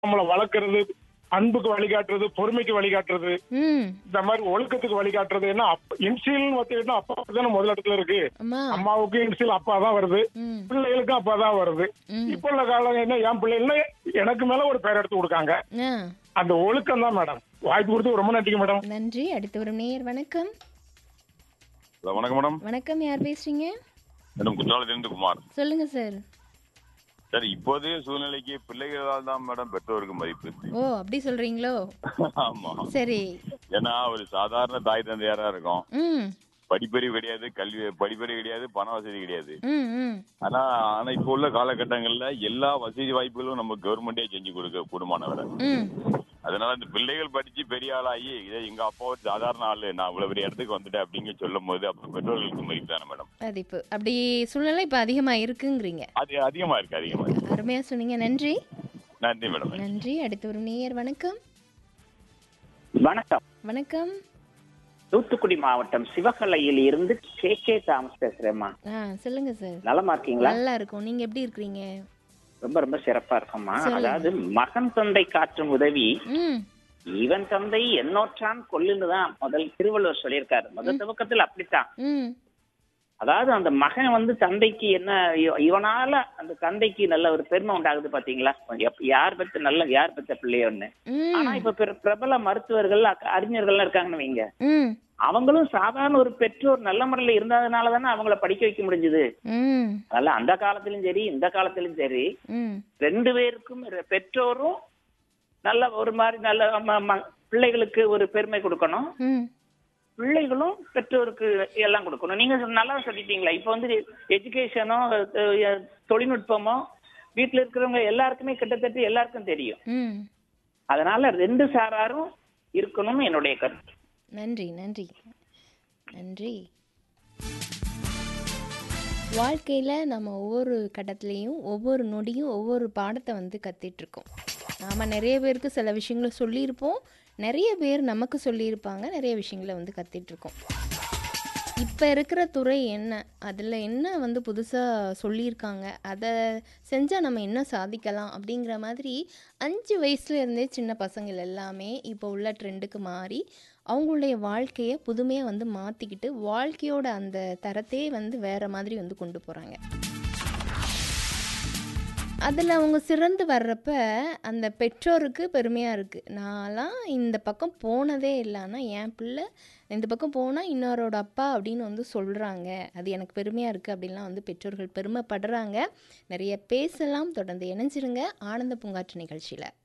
நம்மளை வளர்க்கறது அன்புக்கு வழிகாட்டுறது பொறுமைக்கு வழிகாட்டுறது ம் இந்த மாதிரி ஒழுக்கத்துக்கு வழிகாட்டுறது ஏன்னா இன்சியல் பார்த்தீங்கன்னா அப்பா தானே முதல் இடத்துல இருக்கு அம்மா அம்மாவுக்கு இன்சியல் அப்பா தான் வருது ம் பிள்ளைகளுக்கும் அப்பா தான் வருது ம் இப்போ உள்ள காலம் என்ன என் பிள்ளைகள் எனக்கு மேல ஒரு பேர் எடுத்து கொடுக்காங்க ஆ அந்த ஒழுக்கம் தான் மேடம் வாய்ப்பு கொடுத்து ரொம்ப நன்றிங்க மேடம் நன்றி அடுத்து வரும் நேயர் வணக்கம் ஹலோ வணக்கம் மேடம் வணக்கம் யார் பேசுறீங்க மேடம் குற்றாலத்திலிருந்து குமார் சொல்லுங்க சார் சார் இப்போதைய சூழ்நிலைக்கு பிள்ளைகளால் தான் மேடம் பெற்றோருக்கு மதிப்பு ஓ அப்படி சொல்றீங்களோ ஆமா சரி ஏன்னா ஒரு சாதாரண தாய் தந்தையாரா இருக்கும் ம் படிப்பறிவு கிடையாது கல்வி படிப்பறிவு கிடையாது பண வசதி கிடையாது ம் ம் ஆனா ஆனா இப்போ உள்ள காலகட்டங்கள்ல எல்லா வசதி வாய்ப்புகளும் நம்ம கவர்மெண்டே செஞ்சு கொடுக்க கூடுமான வேலை ம் அதனால இந்த பிள்ளைகள் படிச்சு பெரிய ஆளாகி இதே எங்க அப்பா ஒரு சாதாரண ஆளு நான் இவ்வளவு பெரிய இடத்துக்கு வந்துட்டேன் அப்படிங்க சொல்லும் போது அப்ப பெற்றோர்களுக்கு மதிப்பு தானே மேடம் மதிப்பு அப்படி சூழ்நிலை இப்போ அதிகமாக இருக்குங்கிறீங்க அது அதிகமா இருக்கு அதிகமா இருக்கு அருமையாக சொன்னீங்க நன்றி நன்றி மேடம் நன்றி அடுத்து வரும் நேயர் வணக்கம் வணக்கம் வணக்கம் தூத்துக்குடி மாவட்டம் சிவகலையில் இருந்து கே கே தாமஸ் பேசுறேம்மா ஆ சொல்லுங்க சார் நலமா இருக்கீங்களா நல்லா இருக்கும் நீங்க எப்படி இருக்கிறீங்க ரொம்ப ரொம்ப சிறப்பா இருக்கோம்மா சொல்லுங்க. அதாவது மகன் தந்தை காற்றும் உதவி ம் இவன் தந்தை என்னோற்றான் கொல்லுன்னு தான் முதல் திருவள்ளுவர் சொல்லியிருக்காரு முதல் துவக்கத்தில் அப்படித்தான் ம் அதாவது அந்த மகன் வந்து தந்தைக்கு என்ன இவ- இவனால அந்த தந்தைக்கு நல்ல ஒரு பெருமை உண்டாகுது பாத்தீங்களா எப்ப- யார் பெற்ற நல்ல யார் பெற்ற பிள்ளையோன்னு ஆனா ம் இப்ப பிற- பிரபல மருத்துவர்கள் அக்க- அறிஞர்கள்லாம் இருக்காங்கன்னு வைங்க ம் அவங்களும் சாதாரண ஒரு பெற்றோர் நல்ல முறையில இருந்ததுனால தானே அவங்கள படிக்க வைக்க முடிஞ்சது ம் அதனால அந்த காலத்திலும் சரி இந்த காலத்திலும் சரி ம் ரெண்டு பேருக்கும் ரெ- பெற்றோரும் நல்ல ஒரு மாதிரி நல்ல ம- ம- பிள்ளைகளுக்கு ஒரு பெருமை கொடுக்கணும் ம் பிள்ளைகளும் பெற்றோருக்கு எல்லாம் கொடுக்கணும் நீங்க சொ- நல்லா சொல்லிட்டீங்களா இப்ப வந்து எஜுகேஷனோ தொழில்நுட்பமோ வீட்டுல இருக்கிறவங்க எல்லாருக்குமே கிட்டத்தட்ட எல்லாருக்கும் தெரியும் ம் அதனால ரெண்டு சாராரும் இருக்கணும்னு என்னுடைய கருத்து நன்றி நன்றி நன்றி வாழ்க்கையில் நம்ம ஒவ்வொரு கட்டத்துலேயும் ஒவ்வொரு நொடியும் ஒவ்வொரு பாடத்தை வந்து கற்றுட்டு இருக்கோம் நாம் நிறைய பேருக்கு சில விஷயங்களை சொல்லியிருப்போம் நிறைய பேர் நமக்கு சொல்லியிருப்பாங்க நிறைய விஷயங்களை வந்து கற்றுட்டு இருக்கோம் இப்போ இருக்கிற துறை என்ன அதில் என்ன வந்து புதுசாக சொல்லியிருக்காங்க அதை செஞ்சால் நம்ம என்ன சாதிக்கலாம் அப்படிங்கிற மாதிரி அஞ்சு வயசுல இருந்தே சின்ன பசங்கள் எல்லாமே இப்போ உள்ள ட்ரெண்டுக்கு மாறி அவங்களுடைய வாழ்க்கையை புதுமையாக வந்து மாற்றிக்கிட்டு வாழ்க்கையோட அந்த தரத்தையே வந்து வேறு மாதிரி வந்து கொண்டு போகிறாங்க அதில் அவங்க சிறந்து வர்றப்ப அந்த பெற்றோருக்கு பெருமையாக இருக்குது நான்லாம் இந்த பக்கம் போனதே இல்லைன்னா என் பிள்ளை இந்த பக்கம் போனால் இன்னொரோட அப்பா அப்படின்னு வந்து சொல்கிறாங்க அது எனக்கு பெருமையாக இருக்குது அப்படின்லாம் வந்து பெற்றோர்கள் பெருமைப்படுறாங்க நிறைய பேசலாம் தொடர்ந்து இணைஞ்சிருங்க ஆனந்த பூங்காற்று நிகழ்ச்சியில்